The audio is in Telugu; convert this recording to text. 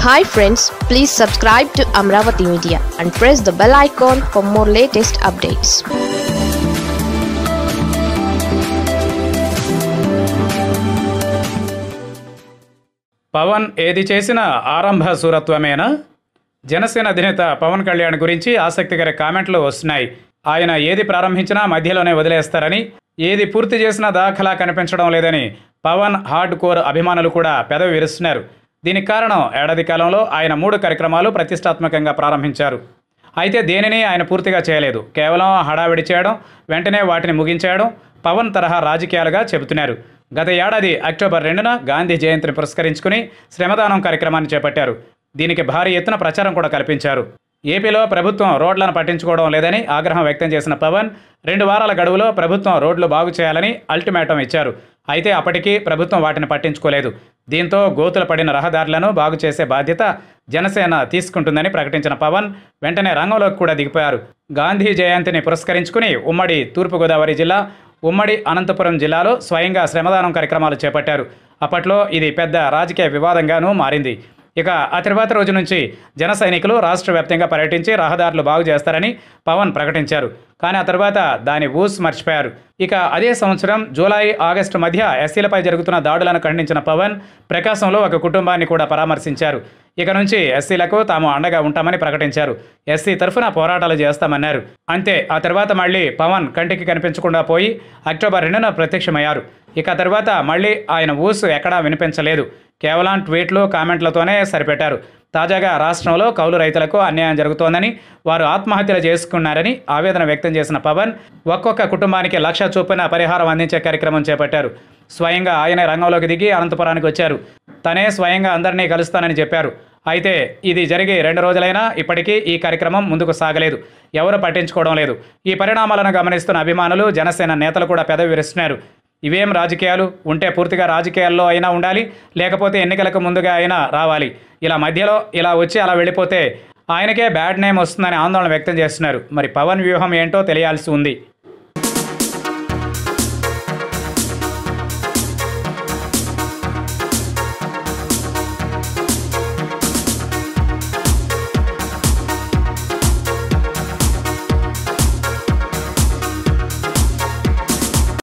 hi friends please subscribe to Amaravati media and press the bell icon for more latest updates Pawan ఏది చేసినా ఆరంభ సూరత్వమేనా జనసేన అధినేత పవన్ కళ్యాణ్ గురించి ఆసక్తికర కామెంట్లు వస్తున్నాయి ఆయన ఏది ప్రారంభించినా మధ్యలోనే వదిలేస్తారని ఏది పూర్తి చేసినా దాఖలా కనిపించడం లేదని పవన్ హార్డ్ కోర్ అభిమానులు కూడా పెదవి విరుస్తున్నారు దీనికి కారణం ఏడాది కాలంలో ఆయన మూడు కార్యక్రమాలు ప్రతిష్టాత్మకంగా ప్రారంభించారు అయితే దేనిని ఆయన పూర్తిగా చేయలేదు కేవలం హడావిడి చేయడం వెంటనే వాటిని ముగించేయడం పవన్ తరహా రాజకీయాలుగా చెబుతున్నారు గత ఏడాది అక్టోబర్ రెండున గాంధీ జయంతిని పురస్కరించుకుని శ్రమదానం కార్యక్రమాన్ని చేపట్టారు దీనికి భారీ ఎత్తున ప్రచారం కూడా కల్పించారు ఏపీలో ప్రభుత్వం రోడ్లను పట్టించుకోవడం లేదని ఆగ్రహం వ్యక్తం చేసిన పవన్ రెండు వారాల గడువులో ప్రభుత్వం రోడ్లు బాగు చేయాలని అల్టిమేటం ఇచ్చారు అయితే అప్పటికీ ప్రభుత్వం వాటిని పట్టించుకోలేదు దీంతో గోతులు పడిన రహదారులను బాగు చేసే బాధ్యత జనసేన తీసుకుంటుందని ప్రకటించిన పవన్ వెంటనే రంగంలోకి కూడా దిగిపోయారు గాంధీ జయంతిని పురస్కరించుకుని ఉమ్మడి తూర్పుగోదావరి జిల్లా ఉమ్మడి అనంతపురం జిల్లాలో స్వయంగా శ్రమదానం కార్యక్రమాలు చేపట్టారు అప్పట్లో ఇది పెద్ద రాజకీయ వివాదంగానూ మారింది ఇక ఆ తర్వాత రోజు నుంచి జన సైనికులు రాష్ట్ర వ్యాప్తంగా పర్యటించి రహదారులు బాగు చేస్తారని పవన్ ప్రకటించారు కానీ ఆ తర్వాత దాని ఊస్ మర్చిపోయారు ఇక అదే సంవత్సరం జూలై ఆగస్టు మధ్య ఎస్సీలపై జరుగుతున్న దాడులను ఖండించిన పవన్ ప్రకాశంలో ఒక కుటుంబాన్ని కూడా పరామర్శించారు ఇక నుంచి ఎస్సీలకు తాము అండగా ఉంటామని ప్రకటించారు ఎస్సీ తరఫున పోరాటాలు చేస్తామన్నారు అంతే ఆ తర్వాత మళ్ళీ పవన్ కంటికి కనిపించకుండా పోయి అక్టోబర్ రెండున ప్రత్యక్షమయ్యారు ఇక తర్వాత మళ్ళీ ఆయన ఊసు ఎక్కడా వినిపించలేదు కేవలం ట్వీట్లు కామెంట్లతోనే సరిపెట్టారు తాజాగా రాష్ట్రంలో కౌలు రైతులకు అన్యాయం జరుగుతోందని వారు ఆత్మహత్యలు చేసుకున్నారని ఆవేదన వ్యక్తం చేసిన పవన్ ఒక్కొక్క కుటుంబానికి లక్ష చొప్పున పరిహారం అందించే కార్యక్రమం చేపట్టారు స్వయంగా ఆయనే రంగంలోకి దిగి అనంతపురానికి వచ్చారు తనే స్వయంగా అందరినీ కలుస్తానని చెప్పారు అయితే ఇది జరిగి రెండు రోజులైనా ఇప్పటికీ ఈ కార్యక్రమం ముందుకు సాగలేదు ఎవరు పట్టించుకోవడం లేదు ఈ పరిణామాలను గమనిస్తున్న అభిమానులు జనసేన నేతలు కూడా పెదవి విరుస్తున్నారు ఇవేం రాజకీయాలు ఉంటే పూర్తిగా రాజకీయాల్లో అయినా ఉండాలి లేకపోతే ఎన్నికలకు ముందుగా అయినా రావాలి ఇలా మధ్యలో ఇలా వచ్చి అలా వెళ్ళిపోతే ఆయనకే బ్యాడ్ నేమ్ వస్తుందని ఆందోళన వ్యక్తం చేస్తున్నారు మరి పవన్ వ్యూహం ఏంటో తెలియాల్సి ఉంది